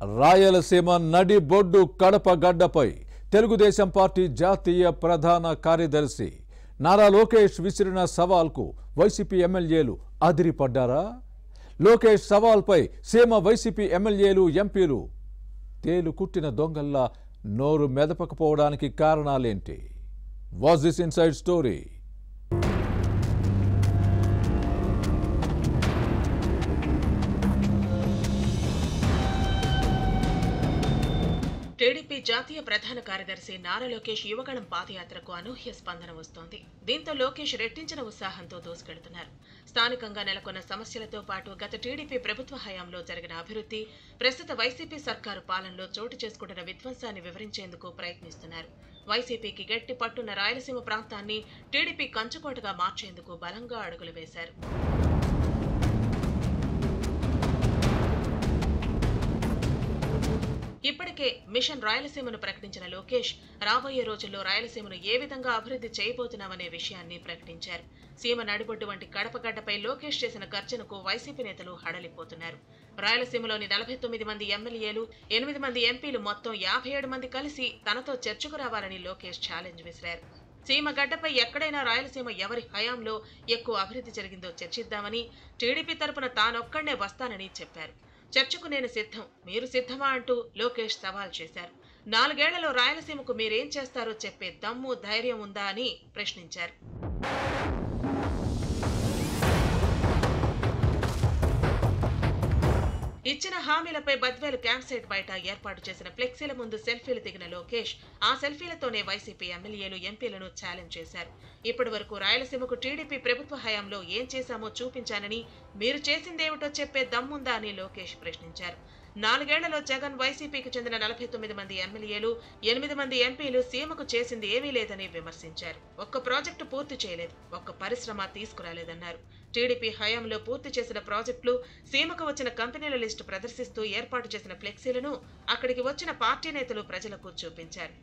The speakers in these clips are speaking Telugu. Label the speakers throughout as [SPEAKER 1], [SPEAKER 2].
[SPEAKER 1] రాయలసీమ నడి బొడ్డు కడప గడ్డపై తెలుగుదేశం పార్టీ జాతీయ ప్రధాన కార్యదర్శి నారా లోకేష్ విసిరిన సవాల్కు వైసీపీ ఎమ్మెల్యేలు అదిరిపడ్డారా లోకేష్ సవాల్పై సీమ వైసీపీ ఎమ్మెల్యేలు ఎంపీలు తేలు కుట్టిన దొంగల్లా నోరు మెదపకపోవడానికి కారణాలేంటి was this inside story
[SPEAKER 2] TDP జాతీయ ప్రధాన కార్యదర్శి నారా లోకేష్ యువగళం పాదయాత్రకు అనూహ్య స్పందన వస్తోంది దీంతో లోకేష్ రెట్టించిన ఉత్సాహంతో దూసుకెడుతున్నారు స్థానికంగా నెలకొన్న సమస్యలతో పాటు గత టీడీపీ ప్రభుత్వ హయాంలో జరిగిన అభివృద్ధి ప్రస్తుత వైసీపీ సర్కారు పాలనలో చోటు చేసుకుంటున్న విధ్వంసాన్ని వివరించేందుకు ప్రయత్నిస్తున్నారు వైసీపీకి గట్టి పట్టున్న రాయలసీమ ప్రాంతాన్ని టీడీపీ కంచుకోటగా మార్చేందుకు బలంగా అడుగులు వేశారు ఇప్పటికే మిషన్ రాయలసీమను ప్రకటించిన లోకేష్ రాబోయే రోజుల్లో రాయలసీమను ఏ విధంగా అభివృద్ధి చేయబోతున్నామనే విషయాన్ని ప్రకటించారు సీమ నడిబొడ్డు వంటి కడపగడ్డపై లోకేష్ చేసిన గర్జనకు వైసీపీ నేతలు హడలిపోతున్నారు రాయలసీమలోని నలభై తొమ్మిది మంది ఎమ్మెల్యేలు ఎనిమిది మంది ఎంపీలు మొత్తం యాభై ఏడు మంది కలిసి తనతో చర్చకు రావాలని లోకేష్ ఛాలెంజ్ విసిరారు సీమ గడ్డపై ఎక్కడైనా రాయలసీమ ఎవరి హయాంలో ఎక్కువ అభివృద్ధి జరిగిందో చర్చిద్దామని టీడీపీ తరపున తానొక్కడే వస్తానని చెప్పారు చర్చకు నేను సిద్ధం మీరు సిద్ధమా అంటూ లోకేష్ సవాల్ చేశారు నాలుగేళ్లలో రాయలసీమకు మీరేం చేస్తారో చెప్పే దమ్ము ధైర్యం ఉందా అని ప్రశ్నించారు ఇచ్చిన హామీలపై బద్వేలు క్యాంప్ సైట్ బయట ఏర్పాటు చేసిన ఫ్లెక్సీల ముందు సెల్ఫీలు దిగిన లోకేష్ ఆ సెల్ఫీలతోనే వైసీపీ ఎమ్మెల్యేలు ఎంపీలను ఛాలెంజ్ చేశారు ఇప్పటి వరకు రాయలసీమకు టీడీపీ ప్రభుత్వ హయాంలో ఏం చేశామో చూపించానని మీరు చేసిందేమిటో చెప్పే దమ్ముందా అని లోకేష్ ప్రశ్నించారు నాలుగేళ్లలో జగన్ వైసీపీకి చెందిన నలభై తొమ్మిది మంది ఎమ్మెల్యేలు ఎనిమిది మంది ఎంపీలు సీమకు చేసింది ఏమీ లేదని విమర్శించారు ఒక్క ప్రాజెక్టు పూర్తి చేయలేదు ఒక్క పరిశ్రమ తీసుకురాలేదన్నారు టీడీపీ హయాంలో పూర్తి చేసిన ప్రాజెక్టులు సీమకు వచ్చిన కంపెనీల లిస్టు ప్రదర్శిస్తూ ఏర్పాటు చేసిన ఫ్లెక్సీలను అక్కడికి వచ్చిన పార్టీ నేతలు ప్రజలకు చూపించారు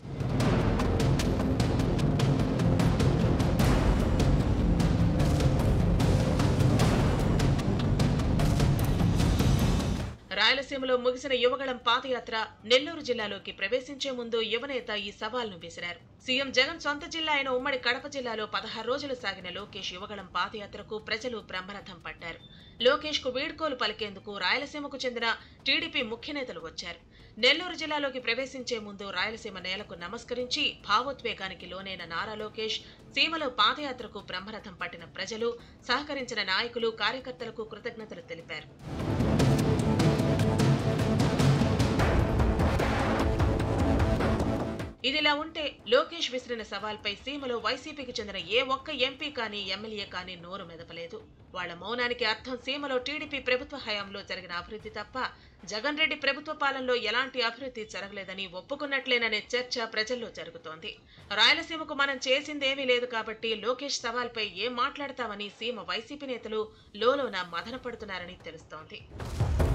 [SPEAKER 2] రాయలసీమలో ముగిసిన యువగళం పాదయాత్ర నెల్లూరు జిల్లాలోకి ప్రవేశించే ముందు యువనేత ఈ సవాల్ను విసిరారు సీఎం జగన్ సొంత జిల్లా అయిన ఉమ్మడి కడప జిల్లాలో పదహారు రోజులు సాగిన లోకేష్ యువగళం పాదయాత్రకు ప్రజలు బ్రహ్మరథం పట్టారు లోకేష్ కు వీడ్కోలు పలికేందుకు రాయలసీమకు చెందిన టీడీపీ ముఖ్య నేతలు వచ్చారు నెల్లూరు జిల్లాలోకి ప్రవేశించే ముందు రాయలసీమ నేలకు నమస్కరించి భావోద్వేగానికి లోనైన నారా లోకేష్ సీమలో పాదయాత్రకు బ్రహ్మరథం పట్టిన ప్రజలు సహకరించిన నాయకులు కార్యకర్తలకు కృతజ్ఞతలు తెలిపారు ఇదిలా ఉంటే లోకేష్ విసిరిన సవాల్పై సీమలో వైసీపీకి చెందిన ఏ ఒక్క ఎంపీ కానీ ఎమ్మెల్యే కానీ నోరు మెదపలేదు వాళ్ల మౌనానికి అర్థం సీమలో టీడీపీ ప్రభుత్వ హయాంలో జరిగిన అభివృద్ధి తప్ప జగన్ రెడ్డి ప్రభుత్వ పాలనలో ఎలాంటి అభివృద్ధి జరగలేదని ఒప్పుకున్నట్లేననే చర్చ ప్రజల్లో జరుగుతోంది రాయలసీమకు మనం చేసిందేమీ లేదు కాబట్టి లోకేష్ సవాల్పై ఏం మాట్లాడతామని సీమ వైసీపీ నేతలు లోలోన మదనపడుతున్నారని తెలుస్తోంది